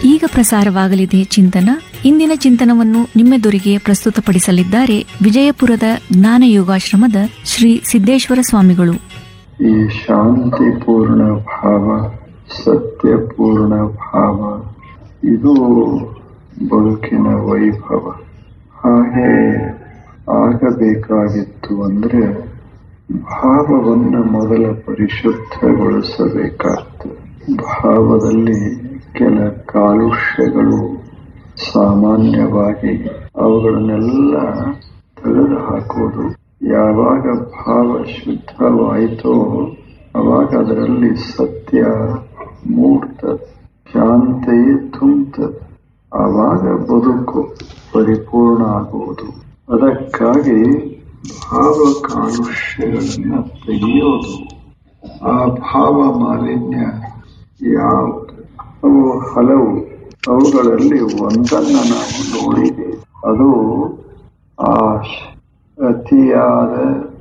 ಈಗ ಪ್ರಸಾರವಾಗಲಿದೆ ಚಿಂತನ ಇಂದಿನ ಚಿಂತನವನ್ನು ನಿಮ್ಮೆದುರಿಗೆ ಪ್ರಸ್ತುತಪಡಿಸಲಿದ್ದಾರೆ ವಿಜಯಪುರದ ಜ್ಞಾನ ಯೋಗಾಶ್ರಮದ ಶ್ರೀ ಸಿದ್ದೇಶ್ವರ ಸ್ವಾಮಿಗಳು ಈ ಶಾಂತಿಪೂರ್ಣ ಭಾವ ಸತ್ಯಪೂರ್ಣ ಭಾವ ಇದು ಬದುಕಿನ ವೈಭವ ಹಾಗೆ ಆಗಬೇಕಾಗಿತ್ತು ಅಂದ್ರೆ ಭಾವವನ್ನು ಮೊದಲ ಪರಿಶುದ್ಧಗೊಳಿಸಬೇಕಾಗ್ತದೆ ಭಾವದಲ್ಲಿ ಕೆಲ ಕಾಲುಷ್ಯಗಳು ಸಾಮಾನ್ಯವಾಗಿ ಅವುಗಳನ್ನೆಲ್ಲ ತೆಗೆದು ಹಾಕೋದು ಯಾವಾಗ ಭಾವ ಶುದ್ಧವಾಯಿತೋ ಅವಾಗ ಅದರಲ್ಲಿ ಸತ್ಯ ಮೂಡ್ತದೆ ಶಾಂತಿ ತುಂಬುತ್ತದೆ ಆವಾಗ ಬದುಕು ಪರಿಪೂರ್ಣ ಆಗುವುದು ಅದಕ್ಕಾಗಿ ಭಾವ ಕಾಲುಷ್ಯಗಳನ್ನು ತೆಗೆಯೋದು ಆ ಭಾವ ಮಾಲಿನ್ಯ ಯಾವುದು ಅವು ಹಲವು ಅವುಗಳಲ್ಲಿ ಒಂದನ್ನು ನಾವು ನೋಡಿದ್ದೇವೆ ಅದು ಆಶೆ ಅತಿಯಾದ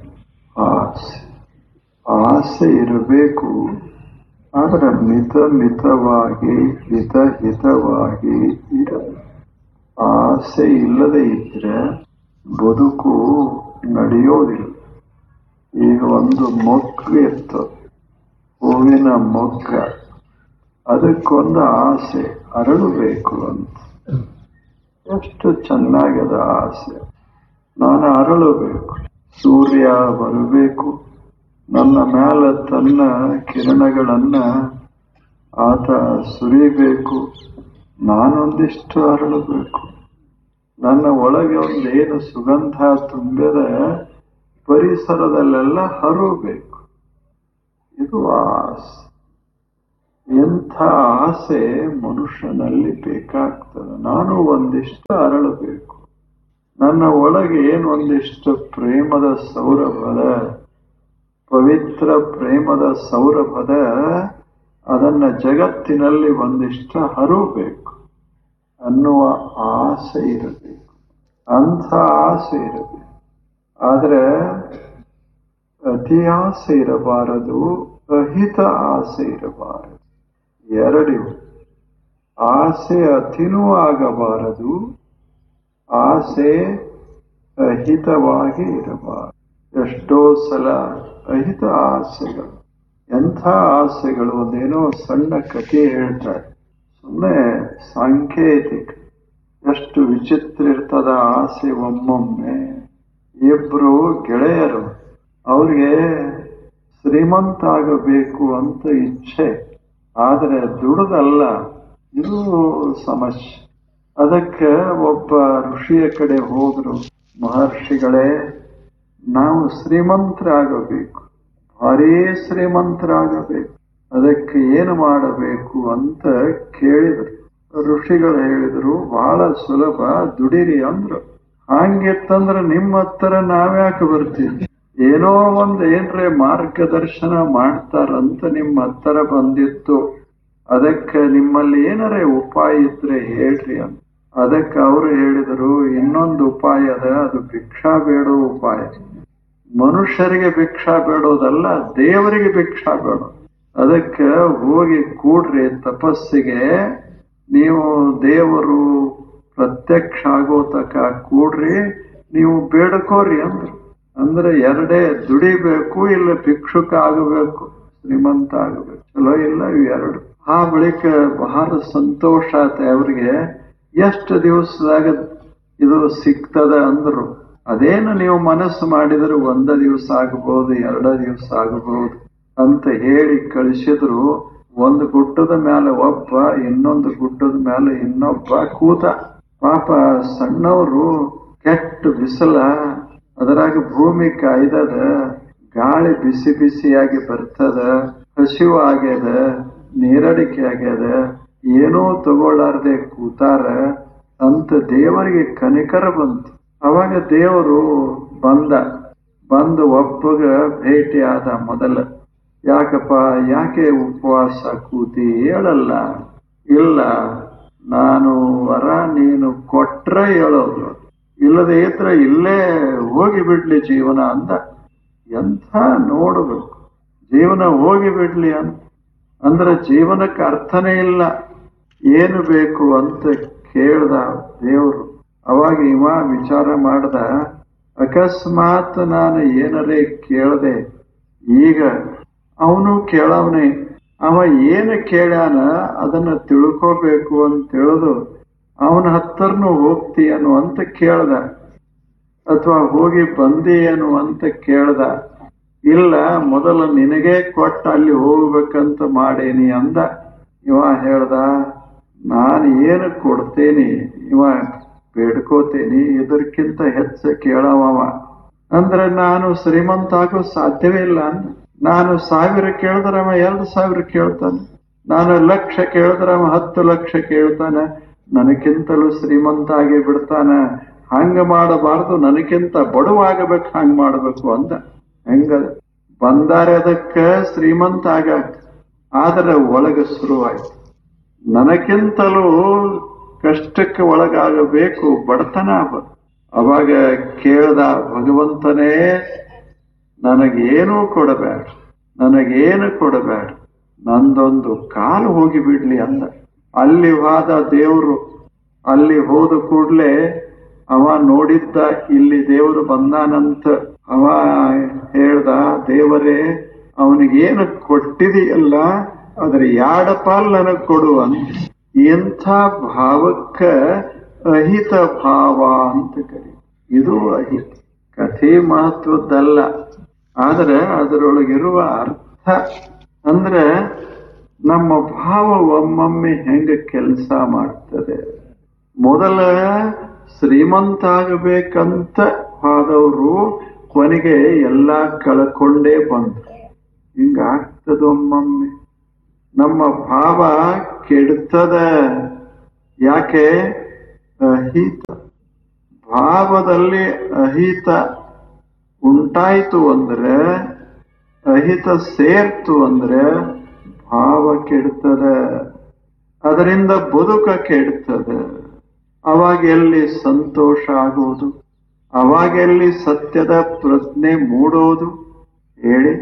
ಆಸೆ ಆಸೆ ಇರಬೇಕು ಆದರೆ ಮಿತ ಮಿತವಾಗಿ ಹಿತ ಹಿತವಾಗಿ ಇರಬೇಕು ಆಸೆ ಇಲ್ಲದೆ ಇದ್ರೆ ಬದುಕು ನಡೆಯೋದಿಲ್ಲ ಈಗ ಒಂದು ಮೊಗ್ಗು ಇರ್ತದೆ ಹೂವಿನ ಮೊಗ್ಗ ಅದಕ್ಕೊಂದು ಆಸೆ ಅರಳಬೇಕು ಅಂತ ಎಷ್ಟು ಚೆನ್ನಾಗದ ಆಸೆ ನಾನು ಅರಳಬೇಕು ಸೂರ್ಯ ಬರಬೇಕು ನನ್ನ ಮೇಲೆ ತನ್ನ ಕಿರಣಗಳನ್ನ ಆತ ಸುರಿಬೇಕು ನಾನೊಂದಿಷ್ಟು ಅರಳಬೇಕು ನನ್ನ ಒಳಗೆ ಒಂದೇನು ಸುಗಂಧ ತುಂಬಿದ ಪರಿಸರದಲ್ಲೆಲ್ಲ ಹರಬೇಕು ಇದು ಆಸೆ ಎಂಥ ಆಸೆ ಮನುಷ್ಯನಲ್ಲಿ ಬೇಕಾಗ್ತದೆ ನಾನು ಒಂದಿಷ್ಟು ಅರಳಬೇಕು ನನ್ನ ಒಳಗೆ ಏನು ಒಂದಿಷ್ಟು ಪ್ರೇಮದ ಸೌರಭದ ಪವಿತ್ರ ಪ್ರೇಮದ ಸೌರಭದ ಅದನ್ನ ಜಗತ್ತಿನಲ್ಲಿ ಒಂದಿಷ್ಟು ಹರಬೇಕು ಅನ್ನುವ ಆಸೆ ಇರಬೇಕು ಅಂಥ ಆಸೆ ಇರಬೇಕು ಆದ್ರೆ ಅತಿ ಆಸೆ ಇರಬಾರದು ಅಹಿತ ಆಸೆ ಇರಬಾರದು ಎರಡಿವು ಆಸೆ ಅತಿನೂ ಆಗಬಾರದು ಆಸೆ ಅಹಿತವಾಗಿ ಇರಬಾರದು ಎಷ್ಟೋ ಸಲ ಅಹಿತ ಆಸೆಗಳು ಎಂಥ ಆಸೆಗಳು ಒಂದೇನೋ ಸಣ್ಣ ಕಥೆ ಹೇಳ್ತಾರೆ ಸುಮ್ಮನೆ ಸಾಂಕೇತಿಕ ಎಷ್ಟು ವಿಚಿತ್ರ ಇರ್ತದ ಆಸೆ ಒಮ್ಮೊಮ್ಮೆ ಇಬ್ರು ಗೆಳೆಯರು ಅವ್ರಿಗೆ ಶ್ರೀಮಂತ ಆಗಬೇಕು ಅಂತ ಇಚ್ಛೆ ಆದರೆ ದುಡ್ದಲ್ಲ ಇದು ಸಮಸ್ಯೆ ಅದಕ್ಕೆ ಒಬ್ಬ ಋಷಿಯ ಕಡೆ ಹೋದ್ರು ಮಹರ್ಷಿಗಳೇ ನಾವು ಶ್ರೀಮಂತರಾಗಬೇಕು ಭಾರೀ ಶ್ರೀಮಂತರಾಗಬೇಕು ಅದಕ್ಕೆ ಏನು ಮಾಡಬೇಕು ಅಂತ ಕೇಳಿದ್ರು ಋಷಿಗಳು ಹೇಳಿದ್ರು ಬಹಳ ಸುಲಭ ದುಡಿರಿ ಅಂದ್ರು ಹಂಗಿತ್ತಂದ್ರೆ ನಿಮ್ಮ ಹತ್ರ ನಾವ್ಯಾಕೆ ಬರ್ತೀವಿ ಏನೋ ಒಂದ್ ಏನ್ರೆ ಮಾರ್ಗದರ್ಶನ ಮಾಡ್ತಾರಂತ ನಿಮ್ಮ ಹತ್ರ ಬಂದಿತ್ತು ಅದಕ್ಕೆ ನಿಮ್ಮಲ್ಲಿ ಏನಾರೇ ಉಪಾಯ ಇದ್ರೆ ಹೇಳ್ರಿ ಅಂತ ಅದಕ್ಕೆ ಅವರು ಹೇಳಿದರು ಇನ್ನೊಂದು ಉಪಾಯ ಅದ ಅದು ಭಿಕ್ಷಾ ಬೇಡೋ ಉಪಾಯ ಮನುಷ್ಯರಿಗೆ ಭಿಕ್ಷಾ ಬೇಡೋದಲ್ಲ ದೇವರಿಗೆ ಭಿಕ್ಷಾ ಬೇಡೋ ಅದಕ್ಕೆ ಹೋಗಿ ಕೂಡ್ರಿ ತಪಸ್ಸಿಗೆ ನೀವು ದೇವರು ಪ್ರತ್ಯಕ್ಷ ಆಗೋ ತಕ ಕೂಡ್ರಿ ನೀವು ಬೇಡ್ಕೋರಿ ಅಂದ್ರು ಅಂದ್ರೆ ಎರಡೇ ದುಡಿಬೇಕು ಇಲ್ಲ ಭಿಕ್ಷುಕ ಆಗಬೇಕು ಶ್ರೀಮಂತ ಆಗಬೇಕು ಚಲೋ ಇಲ್ಲ ಇವು ಎರಡು ಆ ಬಳಿಕ ಬಹಳ ಸಂತೋಷ ಆತ ಅವ್ರಿಗೆ ಎಷ್ಟು ದಿವಸದಾಗ ಇದು ಸಿಗ್ತದ ಅಂದ್ರು ಅದೇನು ನೀವು ಮನಸ್ಸು ಮಾಡಿದ್ರೆ ಒಂದ ದಿವಸ ಆಗಬಹುದು ಎರಡ ದಿವಸ ಆಗಬಹುದು ಅಂತ ಹೇಳಿ ಕಳಿಸಿದ್ರು ಒಂದು ಗುಡ್ಡದ ಮೇಲೆ ಒಬ್ಬ ಇನ್ನೊಂದು ಗುಡ್ಡದ ಮೇಲೆ ಇನ್ನೊಬ್ಬ ಕೂತ ಪಾಪ ಸಣ್ಣವರು ಕೆಟ್ಟ ಬಿಸಿಲ ಅದರಾಗ ಭೂಮಿ ಕಾಯ್ದದ ಗಾಳಿ ಬಿಸಿ ಬಿಸಿಯಾಗಿ ಬರ್ತದ ಹಸಿವು ಆಗ್ಯದ ನೀರಡಿಕೆ ಆಗ್ಯದ ಏನೋ ತಗೊಳ್ಳಾರ್ದೆ ಕೂತಾರ ಅಂತ ದೇವರಿಗೆ ಕನಿಕರ ಬಂತು ಅವಾಗ ದೇವರು ಬಂದ ಬಂದು ಒಬ್ಬಗ ಭೇಟಿ ಆದ ಮೊದಲ ಯಾಕಪ್ಪ ಯಾಕೆ ಉಪವಾಸ ಕೂತಿ ಹೇಳಲ್ಲ ಇಲ್ಲ ನಾನು ವರ ನೀನು ಕೊಟ್ರೆ ಹೇಳೋದು ಇಲ್ಲದೆ ಇದ್ರೆ ಇಲ್ಲೇ ಹೋಗಿ ಬಿಡ್ಲಿ ಜೀವನ ಅಂದ ಎಂಥ ನೋಡಬೇಕು ಜೀವನ ಹೋಗಿ ಬಿಡ್ಲಿ ಅಂತ ಅಂದ್ರೆ ಜೀವನಕ್ಕೆ ಅರ್ಥನೇ ಇಲ್ಲ ಏನು ಬೇಕು ಅಂತ ಕೇಳ್ದ ದೇವರು ಅವಾಗ ಇವ ವಿಚಾರ ಮಾಡ್ದ ಅಕಸ್ಮಾತ್ ನಾನು ಏನರೇ ಕೇಳದೆ ಈಗ ಅವನು ಕೇಳವನೆ ಅವ ಏನು ಕೇಳ್ಯಾನ ಅದನ್ನ ತಿಳ್ಕೋಬೇಕು ಅಂತ ತಿಳಿದು ಅವನ ಹತ್ತರ್ನು ಹೋಗ್ತೀಯನು ಅಂತ ಕೇಳ್ದ ಅಥವಾ ಹೋಗಿ ಬಂದೀಯನು ಅಂತ ಕೇಳ್ದ ಇಲ್ಲ ಮೊದಲು ನಿನಗೆ ಕೊಟ್ಟ ಅಲ್ಲಿ ಹೋಗ್ಬೇಕಂತ ಮಾಡೇನಿ ಅಂದ ಇವ ಹೇಳ್ದ ನಾನು ಏನು ಕೊಡ್ತೇನಿ ಇವ ಬೇಡ್ಕೋತೇನಿ ಇದಕ್ಕಿಂತ ಹೆಚ್ಚು ಕೇಳವವ ಅಂದ್ರೆ ನಾನು ಶ್ರೀಮಂತ ಆಗೋ ಸಾಧ್ಯವೇ ಇಲ್ಲ ಅಂದ ನಾನು ಸಾವಿರ ಕೇಳಿದ್ರೆ ಅವ ಎರಡು ಸಾವಿರ ಕೇಳ್ತಾನೆ ನಾನು ಲಕ್ಷ ಕೇಳಿದ್ರೆ ಅವ ಹತ್ತು ಲಕ್ಷ ಕೇಳ್ತಾನೆ ನನಗಿಂತಲೂ ಶ್ರೀಮಂತ ಆಗಿ ಬಿಡ್ತಾನ ಹಂಗ ಮಾಡಬಾರ್ದು ನನಗಿಂತ ಬಡವಾಗಬೇಕು ಹಂಗ ಮಾಡಬೇಕು ಅಂದ ಹೆಂಗ ಬಂದಾರೆ ಅದಕ್ಕ ಶ್ರೀಮಂತ ಆಗಾಕ ಆದ್ರೆ ಒಳಗ ಶುರುವಾಯ್ತು ನನಗಿಂತಲೂ ಕಷ್ಟಕ್ಕೆ ಒಳಗಾಗಬೇಕು ಬಡತನ ಅವ ಅವಾಗ ಕೇಳ್ದ ಭಗವಂತನೇ ನನಗೇನೂ ಕೊಡಬೇಡ ನನಗೇನು ಕೊಡಬೇಡ ನಂದೊಂದು ಕಾಲು ಹೋಗಿ ಬಿಡ್ಲಿ ಅಂದ ಅಲ್ಲಿ ಹೋದ ದೇವರು ಅಲ್ಲಿ ಹೋದ ಕೂಡ್ಲೆ ಅವ ನೋಡಿದ್ದ ಇಲ್ಲಿ ದೇವರು ಬಂದಾನಂತ ಅವ ಹೇಳ್ದ ದೇವರೇ ಅವನಿಗೇನು ಕೊಟ್ಟಿದೆಯಲ್ಲ ಅದ್ರ ಯಾಡ ಪಾಲ್ ನನಗ್ ಕೊಡು ಅಂತ ಎಂಥ ಭಾವಕ್ಕ ಅಹಿತ ಭಾವ ಅಂತ ಕರಿ ಇದು ಅಹಿತ ಕಥೆ ಮಹತ್ವದ್ದಲ್ಲ ಆದ್ರೆ ಅದರೊಳಗಿರುವ ಅರ್ಥ ಅಂದ್ರೆ ನಮ್ಮ ಭಾವ ಒಮ್ಮೊಮ್ಮೆ ಹೆಂಗ ಕೆಲಸ ಮಾಡ್ತದೆ ಮೊದಲ ಶ್ರೀಮಂತ ಆಗಬೇಕಂತ ಹೋದವರು ಕೊನೆಗೆ ಎಲ್ಲ ಕಳ್ಕೊಂಡೇ ಬಂದ್ರು ಹಿಂಗಾಗ್ತದ ಒಮ್ಮೊಮ್ಮೆ ನಮ್ಮ ಭಾವ ಕೆಡ್ತದ ಯಾಕೆ ಅಹಿತ ಭಾವದಲ್ಲಿ ಅಹಿತ ಉಂಟಾಯ್ತು ಅಂದ್ರೆ ಅಹಿತ ಸೇರ್ತು ಅಂದ್ರೆ ಭಾವ ಕೆಡ್ತದ ಅದರಿಂದ ಬದುಕ ಕೆಡ್ತದ ಅವಾಗ ಎಲ್ಲಿ ಸಂತೋಷ ಆಗುವುದು ಅವಾಗ ಎಲ್ಲಿ ಸತ್ಯದ ಪ್ರಜ್ಞೆ ಮೂಡೋದು ಹೇಳಿ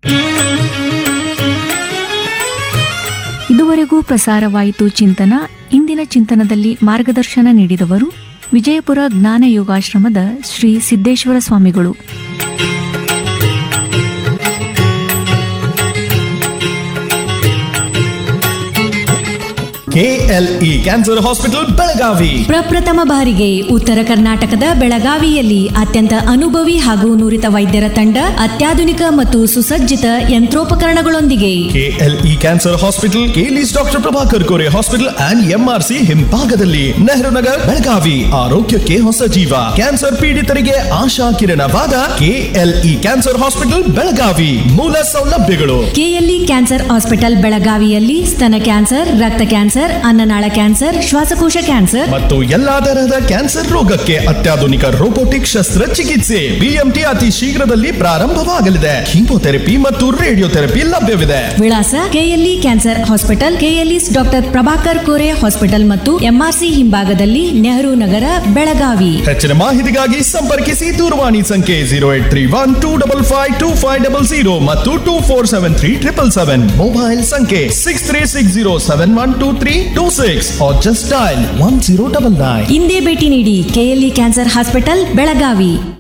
ಇದುವರೆಗೂ ಪ್ರಸಾರವಾಯಿತು ಚಿಂತನ ಇಂದಿನ ಚಿಂತನದಲ್ಲಿ ಮಾರ್ಗದರ್ಶನ ನೀಡಿದವರು ವಿಜಯಪುರ ಜ್ಞಾನ ಯೋಗಾಶ್ರಮದ ಶ್ರೀ ಸಿದ್ದೇಶ್ವರ ಸ್ವಾಮಿಗಳು ಕೆಎಲ್ಇ ಕ್ಯಾನ್ಸರ್ ಹಾಸ್ಪಿಟಲ್ ಬೆಳಗಾವಿ ಪ್ರಪ್ರಥಮ ಬಾರಿಗೆ ಉತ್ತರ ಕರ್ನಾಟಕದ ಬೆಳಗಾವಿಯಲ್ಲಿ ಅತ್ಯಂತ ಅನುಭವಿ ಹಾಗೂ ನುರಿತ ವೈದ್ಯರ ತಂಡ ಅತ್ಯಾಧುನಿಕ ಮತ್ತು ಸುಸಜ್ಜಿತ ಯಂತ್ರೋಪಕರಣಗಳೊಂದಿಗೆ KLE cancer hospital KLE's doctor Prabhakar Kore hospital and MRC ಹಿಂಭಾಗದಲ್ಲಿ ನೆಹರು ನಗರ್ ಬೆಳಗಾವಿ ಆರೋಗ್ಯಕ್ಕೆ ಹೊಸ ಜೀವ ಕ್ಯಾನ್ಸರ್ ಪೀಡಿತರಿಗೆ ಆಶಾ ಕಿರಣವಾದ ಕೆಎಲ್ಇ ಕ್ಯಾನ್ಸರ್ ಹಾಸ್ಪಿಟಲ್ ಬೆಳಗಾವಿ ಮೂಲ ಸೌಲಭ್ಯಗಳು ಕೆಎಲ್ಇ ಕ್ಯಾನ್ಸರ್ ಹಾಸ್ಪಿಟಲ್ ಬೆಳಗಾವಿಯಲ್ಲಿ ಸ್ತನ ಕ್ಯಾನ್ಸರ್ ರಕ್ತ ಕ್ಯಾನ್ಸರ್ ಅನ್ನನಾಳ ಕ್ಯಾನ್ಸರ್ ಶ್ವಾಸಕೋಶ ಕ್ಯಾನ್ಸರ್ ಮತ್ತು ಎಲ್ಲಾ ತರಹದ ಕ್ಯಾನ್ಸರ್ ರೋಗಕ್ಕೆ ಅತ್ಯಾಧುನಿಕ ರೋಬೋಟಿಕ್ ಶಸ್ತ್ರಚಿಕಿತ್ಸೆ ಬಿಎಂಟಿ ಅತಿ ಶೀಘ್ರದಲ್ಲಿ ಪ್ರಾರಂಭವಾಗಲಿದೆ ಕೀಮೋಥೆರಪಿ ಮತ್ತು ರೇಡಿಯೋಥೆರಪಿ ಲಭ್ಯವಿದೆ ವಿಳಾಸ KLE cancer hospital KLE's doctor Prabhakar Kore hospital ಮತ್ತು ಎಂಆರ್ಸಿ ಹಿಂಭಾಗದಲ್ಲಿ ನೆಹರು ನಗರ ಬೆಳಗಾವಿ ಹೆಚ್ಚಿನ ಮಾಹಿತಿಗಾಗಿ ಸಂಪರ್ಕಿಸಿ ದೂರವಾಣಿ ಸಂಖ್ಯೆ zero eight three one two double five two five double zero ಮತ್ತು two four seven three triple seven mobile ಸಂಖ್ಯೆ six three six zero seven one two three two six just dial one zero double nine ಇಂದೇ ಭೇಟಿ ನೀಡಿ KLE cancer hospital Belagavi